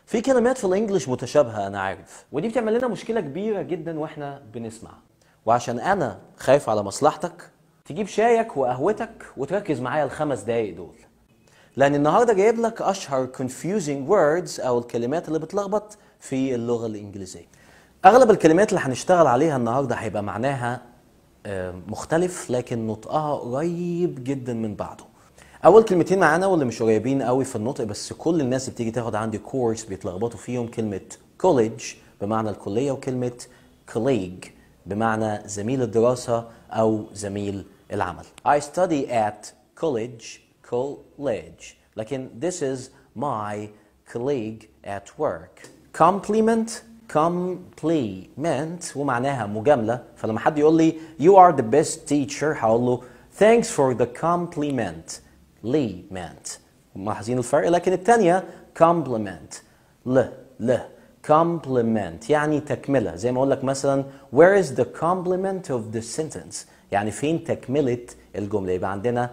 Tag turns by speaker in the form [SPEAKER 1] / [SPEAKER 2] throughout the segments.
[SPEAKER 1] في كلمات في الانجليش متشابهه انا عارف ودي بتعمل لنا مشكله كبيره جدا واحنا بنسمع وعشان انا خايف على مصلحتك تجيب شايك وقهوتك وتركز معايا الخمس دقايق دول لان النهارده جايب لك اشهر confusing words او الكلمات اللي بتلخبط في اللغه الانجليزيه اغلب الكلمات اللي هنشتغل عليها النهارده هيبقى معناها آه، مختلف لكن نطقها قريب جدا من بعضه اول كلمتين معانا واللي مش قريبين قوي في النطق بس كل الناس اللي بتيجي تاخد عندي كورس بيتلخبطوا فيهم كلمه كوليدج بمعنى الكليه وكلمه colleague بمعنى زميل الدراسه او زميل العمل I study at college college لكن this is my colleague at work compliment compliment ومعناها مجاملة فلما حد يقول لي you are the best teacher هقول له thanks for the compliment لي meant ملاحظين الفرق لكن الثانية compliment ل ل compliment يعني تكملة زي ما أقول لك مثلا where is the complement of the sentence يعني فين تكملة الجملة يبقى عندنا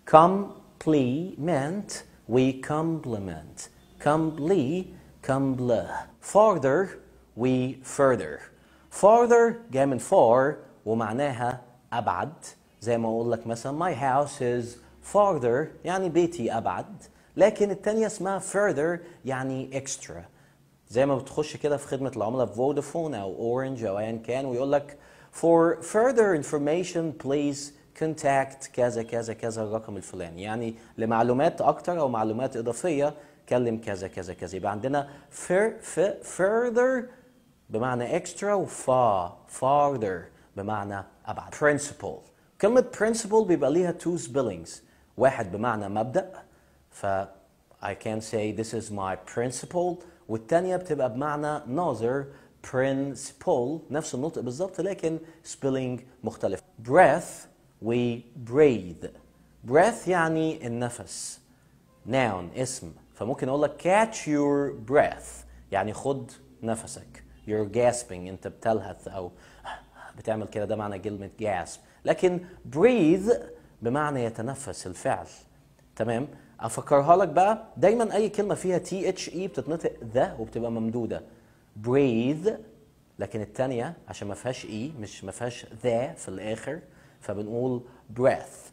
[SPEAKER 1] compliment we compliment complete comble farther we further farther جاي من far ومعناها أبعد زي ما أقول لك مثلا my house is farther يعني بيتي أبعد لكن التانية اسمها further يعني extra زي ما بتخش كده في خدمة العملاء في فودافون أو أورنج أو أيا كان ويقول لك for further information please contact كذا كذا كذا الرقم الفلاني يعني لمعلومات أكتر أو معلومات إضافية كلم كذا كذا كذا يبقى عندنا fur, f- further بمعنى extra وفا farther بمعنى أبعد principle كلمة principle بيبقى ليها two spellings واحد بمعنى مبدأ ف I can say this is my principle والتانية بتبقى بمعنى ناظر principle نفس النطق بالظبط لكن spelling مختلف breath we breathe breath يعني النفس noun اسم فممكن اقول لك catch your breath يعني خد نفسك you're gasping انت بتلهث او بتعمل كده ده معنى كلمة gasp لكن breathe بمعنى يتنفس الفعل تمام افكرها لك بقى دايما اي كلمه فيها تي اتش اي بتتنطق ذا وبتبقى ممدوده breathe لكن الثانيه عشان ما فيهاش اي مش ما فيهاش ذا في الاخر فبنقول breath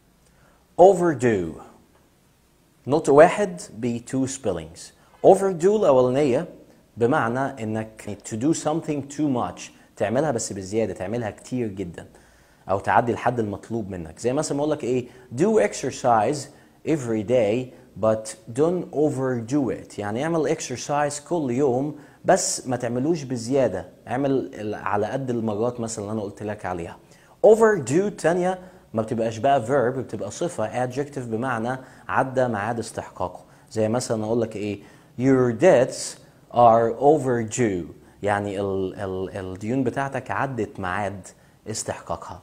[SPEAKER 1] overdue نطق واحد ب two spellings overdue الاولانيه بمعنى انك to do something too much تعملها بس بزياده تعملها كتير جدا او تعدي الحد المطلوب منك زي مثلا اقول لك ايه do exercise every day but don't overdo it يعني اعمل exercise كل يوم بس ما تعملوش بزياده اعمل ال- على قد المرات مثلا اللي انا قلت لك عليها overdo تانية ما بتبقاش بقى verb بتبقى صفة adjective بمعنى عدى ميعاد استحقاقه زي مثلا اقول لك ايه your debts are overdue يعني ال ال الديون بتاعتك عدت ميعاد استحقاقها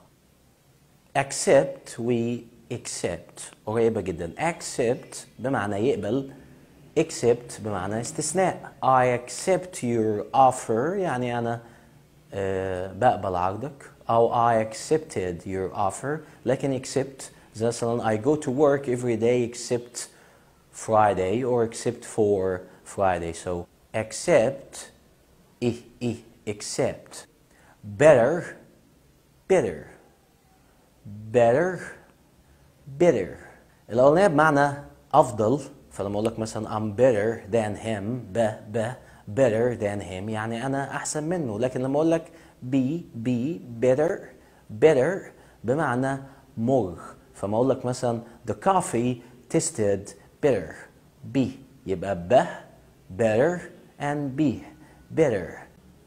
[SPEAKER 1] accept we accept قريبة جدا accept بمعنى يقبل accept بمعنى استثناء I accept your offer يعني أنا آه، بقبل عرضك أو I accepted your offer لكن accept زي مثلا I go to work every day except Friday or except for Friday so accept إيه إيه accept better better better better الأولانية بمعنى أفضل فلما أقول لك مثلا I'm better than him ب ب better than him يعني أنا أحسن منه لكن لما أقول لك be be better better بمعنى مر فما أقول لك مثلا the coffee tasted better be يبقى ب better and be better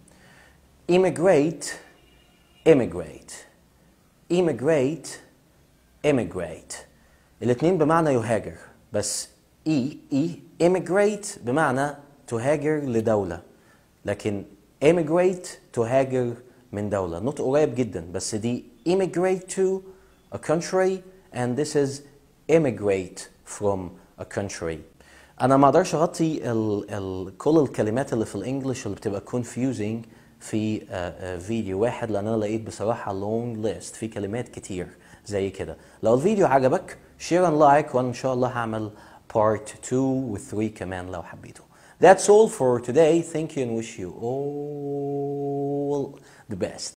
[SPEAKER 1] immigrate immigrate immigrate immigrate الاثنين بمعنى يهاجر بس اي اي immigrate بمعنى تهاجر لدولة لكن immigrate تهاجر من دولة نطق قريب جدا بس دي immigrate to a country and this is immigrate from a country انا ما اقدرش اغطي ال ال كل الكلمات اللي في الانجليش اللي بتبقى confusing في آه، آه، فيديو واحد لان انا لقيت بصراحه long list في كلمات كتير زي كده لو الفيديو عجبك شير and لايك وانا ان شاء الله هعمل part 2 و 3 كمان لو حبيتوا That's all for today. Thank you and wish you all the best.